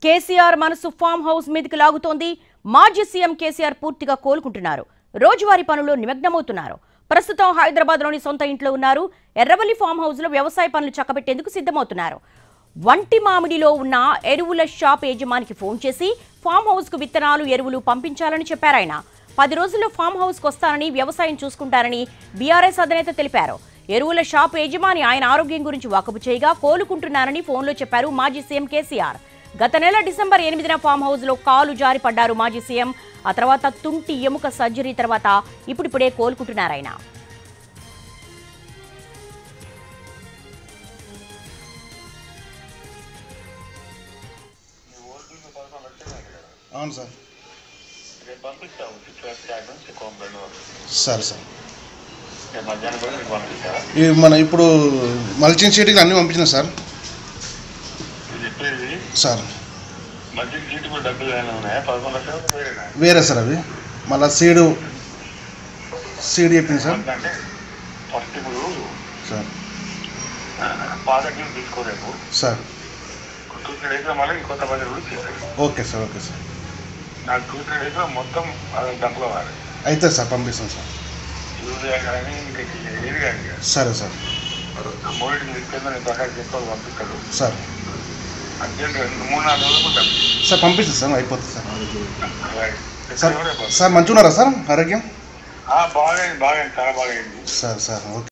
కేసీఆర్ మనసు farm house మీదకి లాగుతోంది మాజీ సీఎం కేసీఆర్ పూర్తిగా కోలుకుంటున్నారు రోజువారీ పనుల్లో నిమగ్నమవుతున్నారు ప్రస్తుతం హైదరాబాద్ లోని సొంత ఇంట్లో ఉన్నారు ఎర్రవల్లి ఫామ్ హౌస్ లో వ్యవసాయ పనులు చక్కబెట్టేందుకు సిద్ధమవుతున్నారు వంటి మామిడిలో ఉన్న ఎరువుల షాప్ యజమానికి ఫోన్ చేసి ఫామ్ హౌస్ కు విత్తనాలు ఎరువులు పంపించాలని చెప్పారు ఆయన పది రోజుల్లో ఫామ్ హౌస్ కు వస్తానని వ్యవసాయం చూసుకుంటారని బీఆర్ఎస్ అధినేత తెలిపారు ఎరువుల షాప్ యజమాని ఆయన ఆరోగ్యం గురించి వాకబు చేయగా కోలుకుంటున్నారని ఫోన్లో చెప్పారు మాజీ సీఎం కేసీఆర్ గత నెల డిసెంబర్ ఎనిమిదిన ఫామ్ హౌస్ లో కాలు జారి పడ్డారు మాజీ సీఎం ఆ తర్వాత తుంటి ఎముక సర్జరీ తర్వాత ఇప్పుడిప్పుడే కోలుకుంటున్నారు ఆయన అవును సార్ రేపు పంపిస్తాము సిక్స్ ట్యాగ్ నుంచి కోంబెండు సరే సార్ రేపు మధ్యాహ్నం కూడా మీకు పంపిస్తారా ఈ మన ఇప్పుడు మల్చింగ్ షీట్కి అన్నీ పంపించిన సార్ ఇది చెప్పేది సార్ మధ్య సీటు కూడా డబ్బులు ఏమైనా ఉన్నాయా పదకొండు లక్షలు వేరేనా వేరే సార్ అవి మళ్ళీ సీడు సీడ్ చెప్పింది సార్ అంటే ఫస్ట్ ఇప్పుడు సార్ ఆ, పాత డ్యూస్ తీసుకో రేపు సార్ టూ త్రీ డేస్లో మళ్ళీ కొత్త బడ్జెట్ కూడా చేస్తాను ఓకే సార్ ఓకే సార్ నాకు టూ త్రీ డేస్లో మొత్తం అది డబ్బులు అవ్వాలి అయితే సార్ పంపిస్తాం సార్ యూరియా కానీ ఇంకా ఏది కానీ ఇక. సరే సార్ ఆ మూడింటిని తీసుకెళ్తే నేను ప్రకాశం చేసుకోవాలి పంపిస్తాడు సార్ అర్జెంట్ రెండు మూడు నాలుగు రోజులు కూడా డబ్బులు సార్ పంపిస్తాం సార్ అయిపోతుంది సార్ రైట్. సార్ ఎక్కడ కూడా పంపిస్తాను. సార్ మంచిగా ఉన్నారా సార్ ఆరోగ్యం ఆ, బాగా అయింది బాగా అయింది చాలా బాగా అయింది సార్ సార్ ఓకే